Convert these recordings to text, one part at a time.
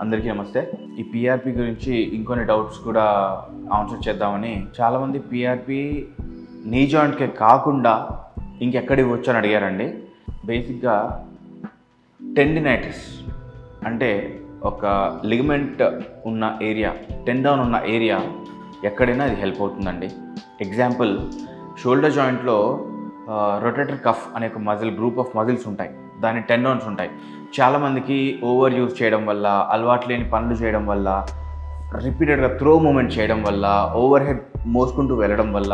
అందరికీ నమస్తే ఈ పిఆర్పి గురించి ఇంకొన్ని డౌట్స్ కూడా ఆన్సర్ చేద్దామని చాలామంది పిఆర్పి నీ జాయింట్కే కాకుండా ఇంకెక్కడికి వచ్చి అని అడిగారండి బేసిక్గా టెండినైటిస్ అంటే ఒక లిగమెంట్ ఉన్న ఏరియా టెండౌన్ ఉన్న ఏరియా ఎక్కడైనా ఇది హెల్ప్ అవుతుందండి ఎగ్జాంపుల్ షోల్డర్ జాయింట్లో రొటేటర్ కఫ్ అనే ఒక మజిల్ గ్రూప్ ఆఫ్ మజిల్స్ ఉంటాయి దాని టెండౌన్స్ ఉంటాయి చాలామందికి ఓవర్ యూజ్ చేయడం వల్ల అలవాటు లేని పనులు చేయడం వల్ల రిపీటెడ్గా త్రో మూమెంట్ చేయడం వల్ల ఓవర్ హెడ్ మోసుకుంటూ వెళ్ళడం వల్ల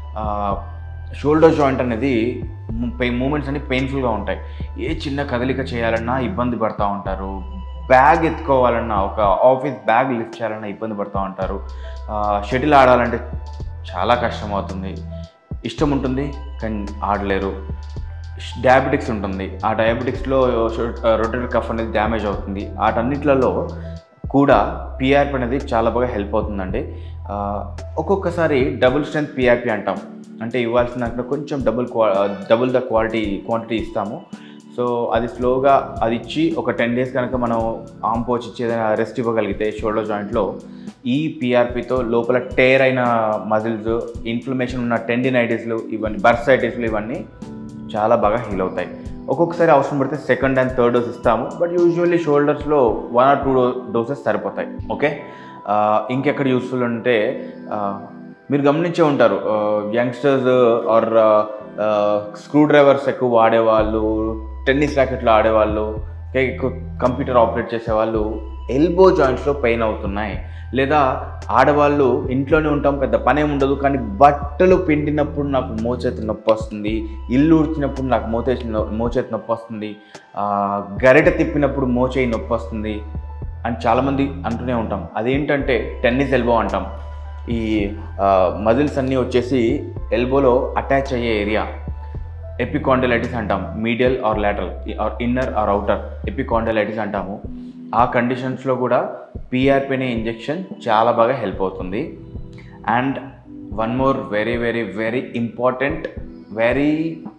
షోల్డర్ జాయింట్ అనేది పెయిన్ మూమెంట్స్ అన్ని పెయిన్ఫుల్గా ఉంటాయి ఏ చిన్న కదలిక చేయాలన్నా ఇబ్బంది పడుతూ ఉంటారు బ్యాగ్ ఎత్తుకోవాలన్నా ఒక ఆఫీస్ బ్యాగ్ లిఫ్ట్ చేయాలన్నా ఇబ్బంది పడుతూ ఉంటారు షటిల్ ఆడాలంటే చాలా కష్టం అవుతుంది ఇష్టం ఉంటుంది కానీ ఆడలేరు డయాబెటిక్స్ ఉంటుంది ఆ డయాబెటిక్స్లో రొటేటర్ కఫ్ అనేది డ్యామేజ్ అవుతుంది వాటన్నిట్లలో కూడా పిఆర్పి అనేది చాలా బాగా హెల్ప్ అవుతుందండి ఆ, ఒక్కొక్కసారి డబుల్ స్ట్రెంత్ పిఆర్పి అంటాం అంటే ఇవ్వాల్సిన దాంట్లో కొంచెం డబుల్ క్వా డబుల్ ద క్వాలిటీ క్వాంటిటీ ఇస్తాము సో అది స్లోగా అది ఇచ్చి ఒక టెన్ డేస్ కనుక మనం ఆమ్ పోచ్ ఇచ్చి ఏదైనా రెస్ట్ ఇవ్వగలిగితే షోల్డర్ జాయింట్లో ఈ పిఆర్పితో లోపల టేర్ అయిన మజిల్స్ ఇన్ఫ్లమేషన్ ఉన్న టెండినైటిస్లు ఇవన్నీ బర్సైటిస్లు ఇవన్నీ చాలా బాగా హీల్ అవుతాయి ఒక్కొక్కసారి అవసరం పడితే సెకండ్ అండ్ థర్డ్ డోస్ ఇస్తాము బట్ యూజువల్లీ షోల్డర్స్లో వన్ ఆర్ టూ డోసెస్ సరిపోతాయి ఓకే ఆ, ఇంకెక్కడ యూస్ఫుల్ అంటే ఆ, మీరు గమనించే ఉంటారు యంగ్స్టర్స్ ఆర్ స్క్రూ డ్రైవర్స్ ఎక్కువ వాడేవాళ్ళు టెన్నిస్ ర్యాకెట్లు ఆడేవాళ్ళు ఇంకా ఎక్కువ కంప్యూటర్ ఆపరేట్ చేసేవాళ్ళు ఎల్బో జాయింట్స్లో పెయిన్ అవుతున్నాయి లేదా ఆడవాళ్ళు ఇంట్లోనే ఉంటాం పెద్ద పని ఏమి ఉండదు కానీ బట్టలు పిండినప్పుడు నాకు మోచేతి నొప్పి వస్తుంది ఇల్లు ఉడిచినప్పుడు నాకు మోచేతి నొ- మోచేతి నొప్పి వస్తుంది ఆ, గరిట తిప్పినప్పుడు మోచేయి నొప్పి వస్తుంది అని చాలామంది అంటూనే ఉంటాం అదేంటంటే టెన్నిస్ ఎల్బో అంటాం ఈ మజిల్స్ అన్నీ వచ్చేసి ఎల్బోలో అటాచ్ అయ్యే ఏరియా ఎపికాండలైటిస్ అంటాం medial or lateral or inner or outer epicondylitis అంటాము ఆ కండిషన్స్లో కూడా పిఆర్పి అనే ఇంజెక్షన్ చాలా బాగా హెల్ప్ అవుతుంది and one more very very very important very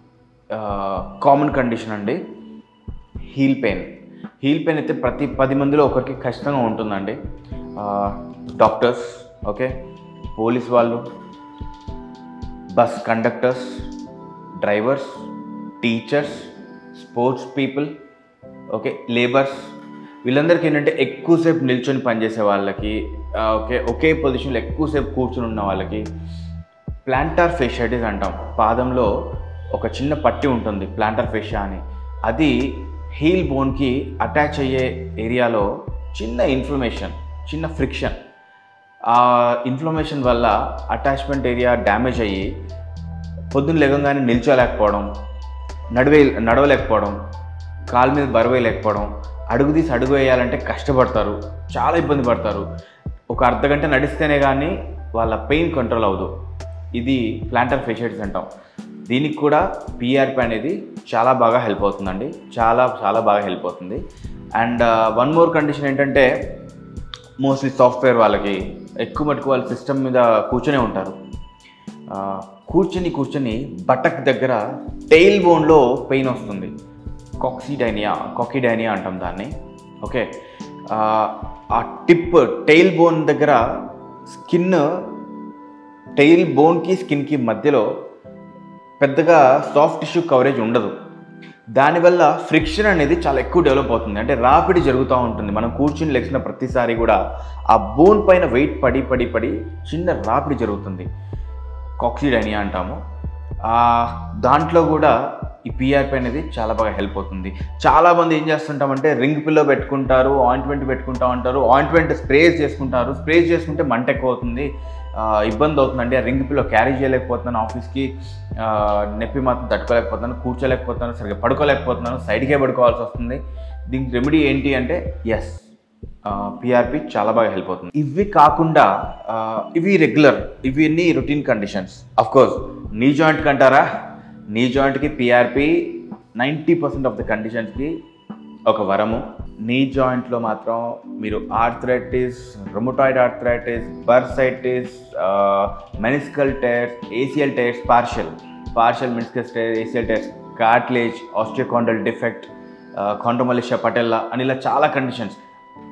common condition అండి హీల్ పెయిన్ హీల్ పెయిన్ అయితే ప్రతి పది మందిలో ఒకరికి ఖచ్చితంగా ఉంటుందండి డాక్టర్స్ ఓకే పోలీస్ వాళ్ళు bus conductors drivers teachers sports people okay labours వీళ్ళందరికీ ఏంటంటే ఎక్కువసేపు నిల్చొని పనిచేసే వాళ్ళకి ఆ, ఓకే ఒకే పొజిషన్లో ఎక్కువసేపు కూర్చుని ఉన్న వాళ్ళకి ప్లాంటార్ ఫేషియాటిస్ అంటాం పాదంలో ఒక చిన్న పట్టి ఉంటుంది ప్లాంటార్ ఫేషియా అని అది హీల్ బోన్కి అటాచ్ అయ్యే ఏరియాలో చిన్న ఇన్ఫ్లమేషన్ చిన్న ఫ్రిక్షన్ ఆ ఇన్ఫ్లమేషన్ వల్ల అటాచ్మెంట్ ఏరియా డ్యామేజ్ అయ్యి పొద్దున్న లేవగానే నిల్చోలేకపోవడం నడివే నడవలేకపోవడం కాలు మీద బరువు లేకపోవడం అడుగు తీసి అడుగు వేయాలంటే కష్టపడతారు చాలా ఇబ్బంది పడతారు ఒక అర్ధ గంట నడిస్తేనే కానీ వాళ్ళ పెయిన్ కంట్రోల్ అవ్వదు ఇది ప్లాంటర్ ఫేషియట్స్ అంటాం దీనికి కూడా పిఆర్పి అనేది చాలా బాగా హెల్ప్ అవుతుందండి చాలా చాలా బాగా హెల్ప్ అవుతుంది అండ్ వన్ మోర్ కండిషన్ ఏంటంటే మోస్ట్లీ సాఫ్ట్వేర్ వాళ్ళకి ఎక్కువ మటుకు వాళ్ళ సిస్టమ్ మీద కూర్చొనే ఉంటారు ఆ, కూర్చొని కూర్చొని బటక్ దగ్గర టెయిల్ బోన్లో పెయిన్ వస్తుంది కాక్సిడైనియా కాకిడైనియా అంటాం దాన్ని ఓకే ఆ, ఆ టిప్ టెయిల్ బోన్ దగ్గర స్కిన్ టెయిల్ బోన్కి స్కిన్కి మధ్యలో పెద్దగా సాఫ్ట్ టిష్యూ కవరేజ్ ఉండదు దానివల్ల ఫ్రిక్షన్ అనేది చాలా ఎక్కువ డెవలప్ అవుతుంది అంటే రాపిడి జరుగుతూ ఉంటుంది మనం కూర్చుని లెగిసిన ప్రతిసారి కూడా ఆ బోన్ పైన వెయిట్ పడి పడి పడి చిన్న రాపిడి జరుగుతుంది కాక్సిడైనియా అంటాము ఆ, దాంట్లో కూడా ఈ పిఆర్పి అనేది చాలా బాగా హెల్ప్ అవుతుంది చాలామంది ఏం చేస్తుంటామంటే రింగ్ పిల్లో పెట్టుకుంటారు ఆయింట్మెంట్ పెట్టుకుంటా ఉంటారు ఆయింట్మెంట్ స్ప్రేస్ చేసుకుంటారు స్ప్రేస్ చేసుకుంటే మంట ఎక్కువ అవుతుంది ఆ, ఇబ్బంది అవుతుందండి ఆ రింగ్ పిల్లో క్యారీ చేయలేకపోతున్నాను ఆఫీస్కి ఆ, నొప్పి మాత్రం తట్టుకోలేకపోతున్నాను కూర్చోలేకపోతున్నాను సరిగ్గా పడుకోలేకపోతున్నాను సైడ్కే పడుకోవాల్సి వస్తుంది దీనికి రెమెడీ ఏంటి అంటే ఎస్ పిఆర్పి చాలా బాగా హెల్ప్ అవుతుంది ఇవి కాకుండా ఆ, ఇవి రెగ్యులర్ ఇవి అన్ని routine conditions of course knee joint కంటారా నీ జాయింట్కి PRP ninety percent of the కండిషన్స్కి ఒక వరము నీ జాయింట్లో మాత్రం మీరు arthritis rheumatoid arthritis bursitis meniscal tears ACL tears partial partial meniscal tear ACL tears cartilage osteochondral defect chondromalacia patella అని ఇలా చాలా కండిషన్స్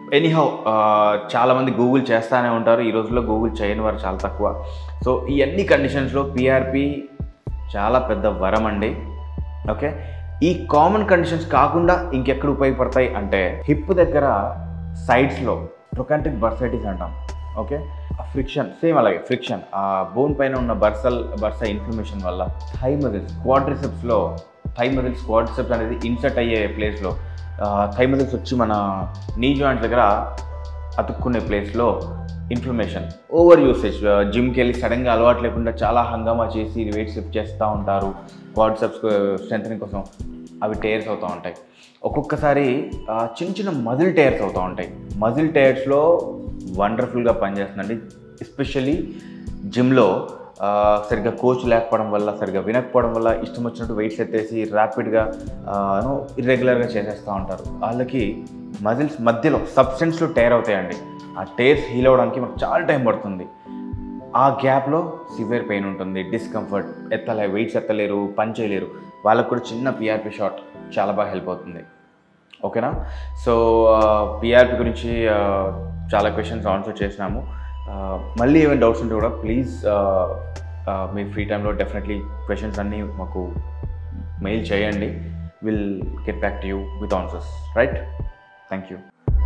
ఎనీహౌ చాలామంది గూగుల్ చేస్తూనే ఉంటారు ఈ రోజుల్లో గూగుల్ చేయని వారు చాలా తక్కువ సో ఈ అన్ని కండిషన్స్లో పిఆర్పి చాలా పెద్ద వరం అండి ఓకే ఈ కామన్ కండిషన్స్ కాకుండా ఇంకెక్కడ ఉపయోగపడతాయి అంటే హిప్ దగ్గర సైడ్స్లో ట్రొకాంటిక్ బర్సైటిస్ అంటాం ఓకే ఫ్రిక్షన్ సేమ్ అలాగే ఫ్రిక్షన్ ఆ బోన్ పైన ఉన్న బర్సల్ బర్స ఇన్ఫ్లమేషన్ వల్ల థై మజిల్స్ క్వాడ్రిసెప్స్లో థై మజిల్స్ క్వాడ్రిసెప్స్ అనేది ఇన్సర్ట్ అయ్యే ప్లేస్లో థై మజిల్స్ వచ్చి మన నీ జాయింట్ దగ్గర అతుక్కునే ప్లేస్లో ఇన్ఫ్లమేషన్ ఓవర్ యూసేజ్ జిమ్కి వెళ్ళి సడన్గా అలవాటు లేకుండా చాలా హంగామా చేసి వెయిట్ షిఫ్ట్ చేస్తూ ఉంటారు క్వాడ్సెప్స్ స్ట్రెంథనింగ్ కోసం అవి టైర్స్ అవుతూ ఉంటాయి ఒక్కొక్కసారి ఆ, చిన్న చిన్న మజిల్ టైర్స్ అవుతూ ఉంటాయి మజిల్ టైర్స్లో వండర్ఫుల్గా పనిచేస్తుందండి ఎస్పెషల్లీ జిమ్లో సరిగ్గా కోచ్ లేకపోవడం వల్ల సరిగ్గా వినకపోవడం వల్ల ఇష్టం వచ్చినట్టు వెయిట్స్ ఎత్తేసి ర్యాపిడ్గా ఇర్రెగ్యులర్గా చేసేస్తూ ఉంటారు వాళ్ళకి మజిల్స్ మధ్యలో సబ్స్టెన్స్లో టైర్ అవుతాయండి ఆ టైర్స్ హీల్ అవ్వడానికి మనకు చాలా టైం పడుతుంది ఆ గ్యాప్లో సివియర్ పెయిన్ ఉంటుంది డిస్కంఫర్ట్ ఎత్తలే వెయిట్స్ ఎత్తలేరు పని చేయలేరు వాళ్ళకు కూడా చిన్న పిఆర్పి షాట్ చాలా బాగా హెల్ప్ అవుతుంది ఓకేనా సో పిఆర్పి గురించి ఆ, చాలా క్వశ్చన్స్ ఆన్సర్ చేసినాము ఆ, మళ్ళీ ఏమైనా డౌట్స్ ఉంటే కూడా ప్లీజ్ మీ ఫ్రీ టైంలో డెఫినెట్లీ క్వశ్చన్స్ అన్నీ మాకు మెయిల్ చేయండి will get back to you with answers right thank you